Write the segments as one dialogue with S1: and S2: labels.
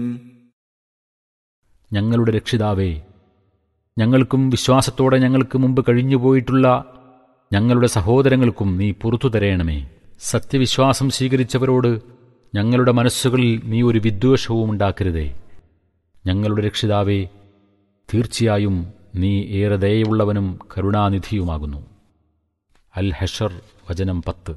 S1: ഞങ്ങളുടെ രക്ഷിതാവേ ഞങ്ങൾക്കും വിശ്വാസത്തോടെ ഞങ്ങൾക്ക് മുമ്പ് കഴിഞ്ഞുപോയിട്ടുള്ള ഞങ്ങളുടെ സഹോദരങ്ങൾക്കും നീ പുറത്തു തരയണമേ സത്യവിശ്വാസം സ്വീകരിച്ചവരോട് ഞങ്ങളുടെ മനസ്സുകളിൽ നീ ഒരു വിദ്വേഷവും ഉണ്ടാക്കരുതേ ഞങ്ങളുടെ രക്ഷിതാവേ തീർച്ചയായും നീ ഏറെ ദയയുള്ളവനും കരുണാനിധിയുമാകുന്നു അൽ ഹഷർ വചനം പത്ത്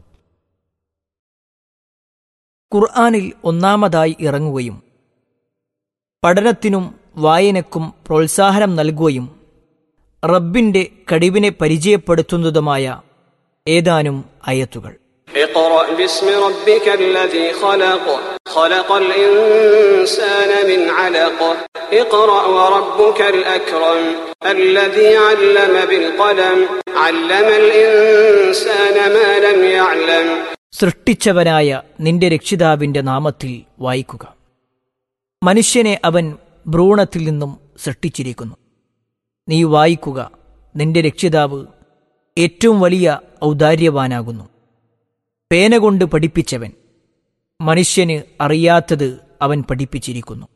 S2: ഖുർആാനിൽ ഒന്നാമതായി ഇറങ്ങുകയും പഠനത്തിനും വായനക്കും പ്രോത്സാഹനം നൽകുകയും റബ്ബിന്റെ കഴിവിനെ പരിചയപ്പെടുത്തുന്നതുമായ ഏതാനും അയത്തുകൾ
S3: اقرأ باسم ربك الذي خلق خلق الإنسان من علق اقرأ وربك الأكرم الذي علم بالقلم علم الإنسان ما لم يعلم
S2: സൃഷ്ടിച്ചവനായ നിന്റെ രക്ഷിതാവിന്റെ നാമത്തിൽ വായിക്കുക മനുഷ്യനെ അവൻ ഭ്രൂണത്തിൽ നിന്നും സൃഷ്ടിച്ചിരിക്കുന്നു നീ വായിക്കുക നിന്റെ രക്ഷിതാവ് ഏറ്റവും വലിയ ഔദാര്യവാനാകുന്നു പേന കൊണ്ട് പഠിപ്പിച്ചവൻ മനുഷ്യന് അറിയാത്തത് അവൻ പഠിപ്പിച്ചിരിക്കുന്നു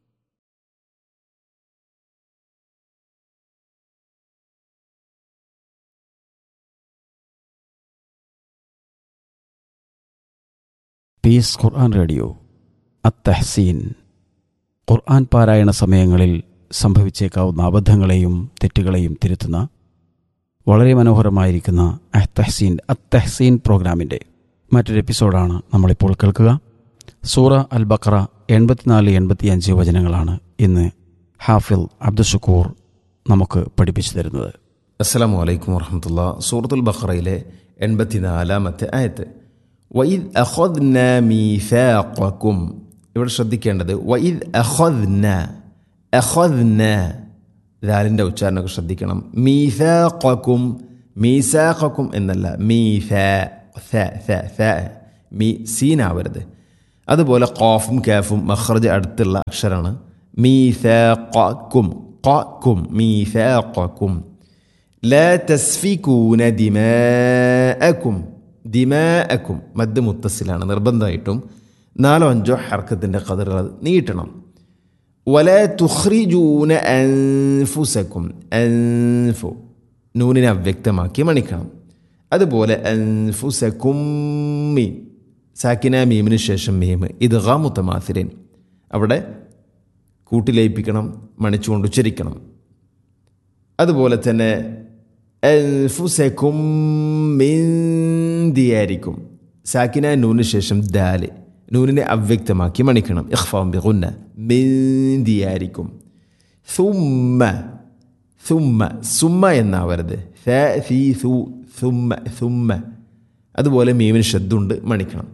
S4: പീസ് ഖുർആൻ റേഡിയോ അത്തഹസീൻ ഖുർആൻ പാരായണ സമയങ്ങളിൽ സംഭവിച്ചേക്കാവുന്ന അബദ്ധങ്ങളെയും തെറ്റുകളെയും തിരുത്തുന്ന വളരെ മനോഹരമായിരിക്കുന്ന അഹ്തഹസീൻ അത്തഹസീൻ പ്രോഗ്രാമിൻ്റെ മറ്റൊരു എപ്പിസോഡാണ് നമ്മളിപ്പോൾ കേൾക്കുക സൂറ അൽ ബക്ര എൺപത്തിനാല് എൺപത്തിയഞ്ച് വചനങ്ങളാണ് ഇന്ന് ഹാഫിൽ അബ്ദുഷക്കൂർ നമുക്ക് പഠിപ്പിച്ചു തരുന്നത്
S5: അസ്സലാമു അലൈക്കും വറഹമത്തുള്ള സൂറത്തുൽ ബഖറയിലെ എൺപത്തിനാലാമത്തെ ആയത്ത് വൈദ് അഹദ്ന മീഫാഖക്കും ഇവിടെ ശ്രദ്ധിക്കേണ്ടത് വൈദ് അഹദ്ന അഹദ്ന ദാലിൻ്റെ ഉച്ചാരണമൊക്കെ ശ്രദ്ധിക്കണം മീഫാഖക്കും മീസാഖക്കും എന്നല്ല മീഫ ഥ ഥ ഥ മീ സീനാവരുത് അതുപോലെ ഖാഫും കാഫും മഖ്റജ് അടുത്തുള്ള അക്ഷരമാണ് മീഫാഖക്കും ഖക്കും മീഫാഖക്കും لا تسفكون دماءكم ദിമാഅക്കും മദ് മുത്തസിലാണ് നിർബന്ധമായിട്ടും നാലോ അഞ്ചോ ഹർക്കത്തിൻ്റെ കതിറുകൾ അത് നീട്ടണം വല തുഹ്രിജൂന അൻഫുസക്കും അൻഫു നൂനിനെ അവ്യക്തമാക്കി മണിക്കണം അതുപോലെ അൻഫുസക്കും മീൻ സാക്കിന മീമിന് ശേഷം മീം ഇത് മുത്തമാസിരൻ അവിടെ കൂട്ടിലയിപ്പിക്കണം മണിച്ചുകൊണ്ട് ഉച്ചരിക്കണം അതുപോലെ തന്നെ അൻഫുസക്കും മിൻ ദിയാരിക്കും സാക്കിന നൂന് ശേഷം ദാല് നൂനിനെ അവ്യക്തമാക്കി മണിക്കണം ഇഖ്ഫാം ബിഗുന്ന മിൻ ദിയാരിക്കും സുമ്മ സുമ്മ സുമ്മ എന്നാവരുത് ഫ ഫീ സു സുമ്മ സുമ്മ അതുപോലെ മീമിന് ശബ്ദമുണ്ട് മണിക്കണം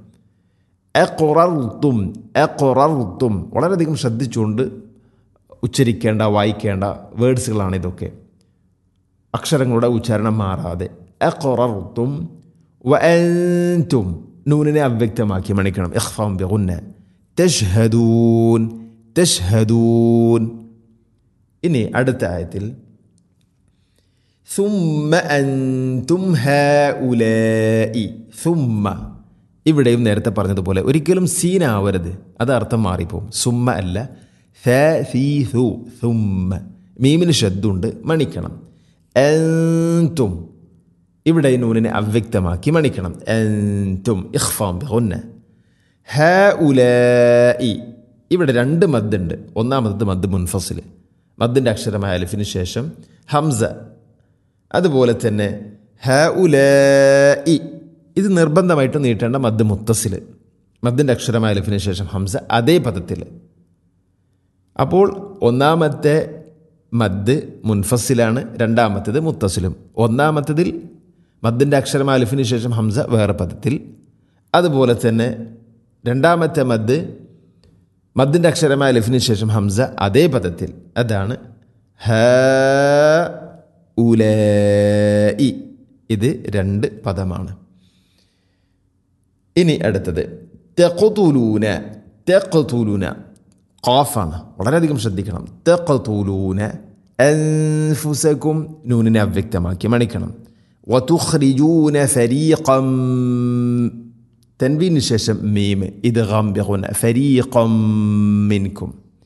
S5: എ എ വളരെയധികം ശ്രദ്ധിച്ചുകൊണ്ട് ഉച്ചരിക്കേണ്ട വായിക്കേണ്ട വേർഡ്സുകളാണ് ഇതൊക്കെ അക്ഷരങ്ങളുടെ ഉച്ചാരണം മാറാതെ അഖറർത്തും വഅൻതും നൂനിനെ അവ്യക്തമാക്കി മണിക്കണം ഇഖ്ഫാം ബിഗുന്ന തഷ്ഹദൂൻ തഷ്ഹദൂൻ ഇനി അടുത്ത ആയത്തിൽ ثم أنتم هؤلاء ثم ഇവിടെയും നേരത്തെ പറഞ്ഞതുപോലെ ഒരിക്കലും സീനാവരുത് അത് അർത്ഥം മാറിപ്പോവും സുമ്മ അല്ല ഥ സീ സു സുമ്മ മീമിന് ശബ്ദമുണ്ട് മണിക്കണം അൻതും ഇവിടെ നൂനിനെ അവ്യക്തമാക്കി മണിക്കണം അൻതും ഇഖ്ഫാം ബിഗുന്ന ഹ ഉലായി ഇവിടെ രണ്ട് മദ്ദുണ്ട് ഒന്നാമത്തത് മദ് മുൻഫസിൽ മദ്ദിൻ്റെ അക്ഷരമായ അലിഫിന് ശേഷം ഹംസ അതുപോലെ തന്നെ ഹ ഉലായി ഇത് നിർബന്ധമായിട്ട് നീട്ടേണ്ട മദ് മുത്തസിൽ മദ്ദിൻ്റെ അക്ഷരമായ അലിഫിന് ശേഷം ഹംസ അതേ പദത്തിൽ അപ്പോൾ ഒന്നാമത്തെ മദ് മുൻഫസിലാണ് രണ്ടാമത്തേത് മുത്തസിലും ഒന്നാമത്തതിൽ മദ്ദിൻ്റെ അക്ഷരം അലിഫിന് ശേഷം ഹംസ വേറെ പദത്തിൽ അതുപോലെ തന്നെ രണ്ടാമത്തെ മദ് മദ്ദിൻ്റെ അക്ഷരമായ അലിഫിന് ശേഷം ഹംസ അതേ പദത്തിൽ അതാണ് ഹ ഉലി ഇത് രണ്ട് പദമാണ് ഇനി അടുത്തത് തെക്കുതുലൂന തെക്കുതുലൂന ഖാഫാണ് വളരെയധികം ശ്രദ്ധിക്കണം തെക്കുതുലൂന അൻഫുസക്കും നൂനിനെ അവ്യക്തമാക്കി മണിക്കണം വതുഖ്രിജൂന ഫരീഖം തൻവീന് ശേഷം മീം ഇത് ഗംബിഗുന ഫരീഖം മിൻകും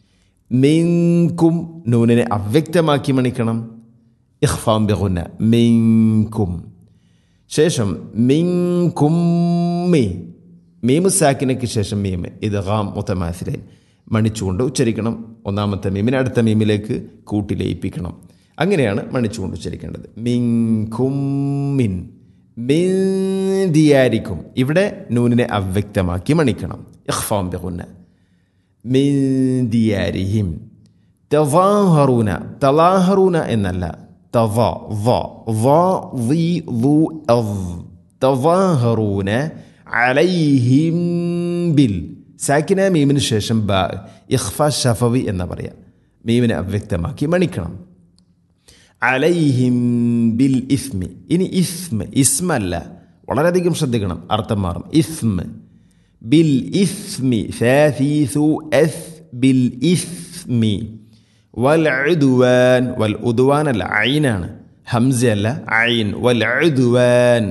S5: മിങ്കും നൂനിനെ അവ്യക്തമാക്കി മണിക്കണം ഇഖ്ഫാം ബിഗുന്ന മിങ്കും ശേഷം മിങ്കുമ്മി മീമു സാക്കിനയ്ക്ക് ശേഷം മീമ് ഇത് ഹാം മുത്തമാസിലെ മണിച്ചുകൊണ്ട് ഉച്ചരിക്കണം ഒന്നാമത്തെ മീമിനെ അടുത്ത മീമിലേക്ക് കൂട്ടി ലയിപ്പിക്കണം അങ്ങനെയാണ് മണിച്ചുകൊണ്ട് ഉച്ചരിക്കേണ്ടത് മിങ്കുമ്മിൻ മിന്തിയാരിക്കും ഇവിടെ നൂനിനെ അവ്യക്തമാക്കി മണിക്കണം ഇഖ്ഫാം ബിഗുന്ന മിന്തിയാരിഹിം തവാഹറൂന തലാഹറൂന എന്നല്ല തവ വ വ വി വു അവ് തവാഹറൂന അലൈഹിം ബിൽ സാക്കിന മീമിന് ശേഷം ബ ഇഖ്ഫ ഷഫവി എന്ന് പറയാം മീമിനെ അവ്യക്തമാക്കി മണിക്കണം അലൈഹിം ബിൽ ഇസ്മി ഇനി ഇസ്മ ഇസ്മല്ല വളരെയധികം ശ്രദ്ധിക്കണം അർത്ഥം മാറും ഇസ്മ ബിൽ ഇസ്മി ഫാഫീസു എസ് ബിൽ ഇസ്മി വൽ ഉദ്വാൻ വൽ ഉദ്വാൻ അല്ല ഐനാണ് ഹംസ അല്ല ഐൻ വൽ ഉദ്വാൻ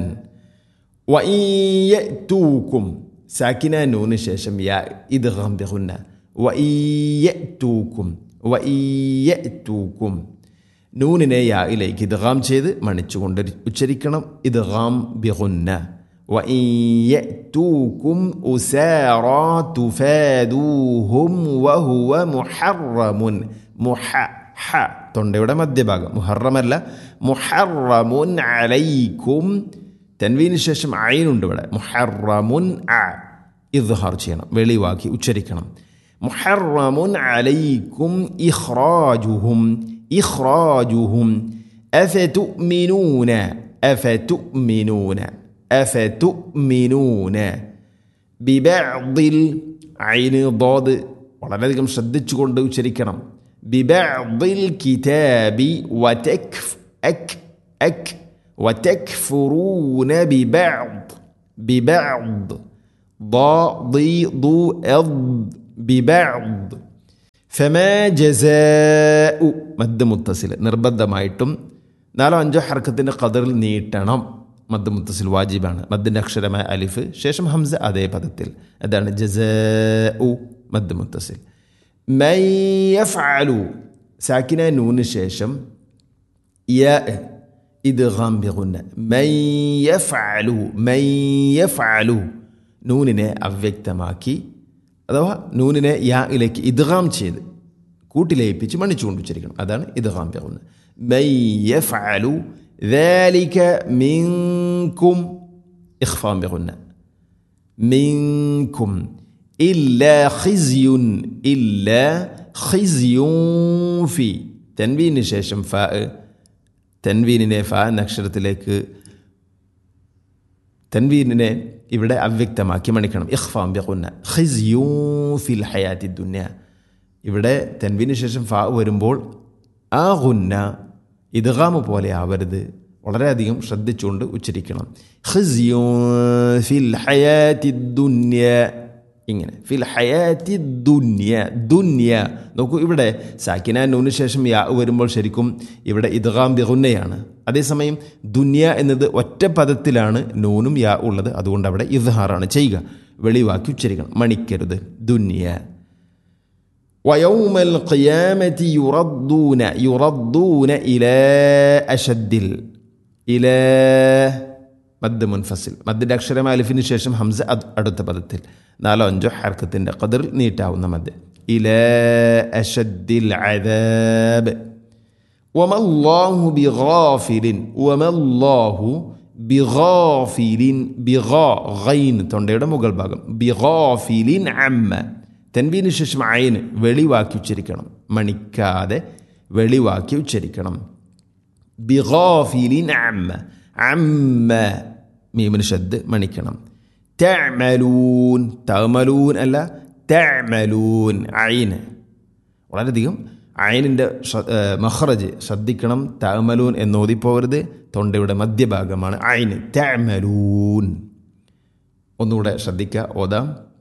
S5: വഈയതൂക്കും സാക്കിന നൂന് ശേഷം യാ ഇദ്ഗാം ബിഗുന്ന വഈയതൂക്കും വഈയതൂക്കും നൂനിനെ യായിലേക്ക് ഇദ്ഗാം ചെയ്ത് മണിച്ചുകൊണ്ട് ഉച്ചരിക്കണം ഇദ്ഗാം ബിഗുന്ന വഈയതൂക്കും ഉസാറാ തുഫാദൂഹും വഹുവ മുഹറമുൻ മുഹ ഹ തൊണ്ടയുടെ മധ്യഭാഗം മുഹറമല്ല മുഹറമുൻ അലൈക്കും തൻവീന് ശേഷം അയിനുണ്ട് ഇവിടെ മുഹറമുൻ അ ഇദ്ഹാർ ചെയ്യണം വെളിവാക്കി ഉച്ചരിക്കണം മുഹറമുൻ അലൈക്കും ഇഖ്റാജുഹും ഇഖ്റാജുഹും അഫതുഅ്മിനൂന അഫതുഅ്മിനൂന അഫതുഅ്മിനൂന ബിബഅദിൽ ഐന് ضاد വളരെയധികം ശ്രദ്ധിച്ചുകൊണ്ട് ഉച്ചരിക്കണം ബിബഅദിൽ കിതാബി വതക്ഫ് അക് അക് وتكفرون ببعض ببعض ضا ضي ضو أض ببعض فما جزاء മദ് മുത്തസിൽ നിർബന്ധമായിട്ടും നാലോ അഞ്ചോ ഹർക്കത്തിൻ്റെ കതറിൽ നീട്ടണം മദ് മുത്തസിൽ വാജിബാണ് മദ്ദിൻ്റെ അക്ഷരമായ അലിഫ് ശേഷം ഹംസ അതേ പദത്തിൽ അതാണ് ജസ ഉ മദ് മുത്തസിൽ മയ്യഫാലു സാക്കിന നൂന് ശേഷം യ ഇദ്ഗാം ബിഗുന്ന മൻ യഫ്അലു മൻ യഫ്അലു നൂനിനെ അവ്യക്തമാക്കി അഥവാ നൂനിനെ യായിലേക്ക് ഇദ്ഗാം ചെയ്ത് കൂട്ടിലയിപ്പിച്ച് മണിച്ചുകൊണ്ട് ഉച്ചരിക്കണം അതാണ് ഇദ്ഗാം ബിഗുന്ന മൻ യഫ്അലു ذلك منكم إخفاء بغنى منكم إلا خزي إلا خزي في تنبين شاشم فاء തൻവീനിനെ ഫ എന്ന അക്ഷരത്തിലേക്ക് തൻവീനിനെ ഇവിടെ അവ്യക്തമാക്കി മണിക്കണം ഇഖ്ഫാം ബിഖുന്ന ഖിസ്യൂ ഫിൽ ഹയാത്തി ദുന്യ ഇവിടെ തൻവീന് ശേഷം ഫ വരുമ്പോൾ ആ ഗുന്ന ഇദ്ഗാമ് പോലെ ആവരുത് വളരെയധികം ശ്രദ്ധിച്ചുകൊണ്ട് ഉച്ചരിക്കണം ഖിസ്യൂ ഫിൽ ഹയാത്തി ദുന്യ ഇങ്ങനെ ഫിൽ ഹയാത്തി ദുന്യ ദുന്യ നോക്കൂ ഇവിടെ സാക്കിന നൂന് ശേഷം യാ വരുമ്പോൾ ശരിക്കും ഇവിടെ ഇദ്ഗാം ബിഗുന്നയാണ് അതേസമയം ദുന്യ എന്നത് ഒറ്റ പദത്തിലാണ് നൂനും യാ ഉള്ളത് അതുകൊണ്ട് അവിടെ ഇദ്ഹാറാണ് ചെയ്യുക വെളിവാക്കി ഉച്ചരിക്കണം മണിക്കരുത് ദുന്യ ويوم القيامة يردون يردون إلى أشد إلى മദ് മുൻഫസിൽ മദ്ദിൻ്റെ അക്ഷരം അലിഫിന് ശേഷം ഹംസ അത് അടുത്ത പദത്തിൽ നാലോ അഞ്ചോ ഹർക്കത്തിൻ്റെ കതിർ നീട്ടാവുന്ന മദ് ഇല അഷദ്ദിൽ അദാബ് വമല്ലാഹു ബിഗാഫിലിൻ വമല്ലാഹു ബിഗാഫിലിൻ ബിഗാ ഗൈൻ തൊണ്ടയുടെ മുകൾ ഭാഗം ബിഗാഫിലിൻ അമ്മ തെൻബീന് ശേഷം അയന് വെളിവാക്കി ഉച്ചരിക്കണം മണിക്കാതെ വെളിവാക്കി ഉച്ചരിക്കണം ബിഗാഫിലിൻ അമ്മ അമ്മ മീമിന് ഷദ് മണിക്കണം തഅമലൂൻ തഅമലൂൻ അല്ല തഅമലൂൻ അയിന് വളരെയധികം അയിനിൻ്റെ മഹ്റജ് ശ്രദ്ധിക്കണം തഅമലൂൻ എന്നോതിപ്പോകരുത് തൊണ്ടയുടെ മധ്യഭാഗമാണ് അയിന് തഅമലൂൻ ഒന്നുകൂടെ ശ്രദ്ധിക്കുക ഓതാം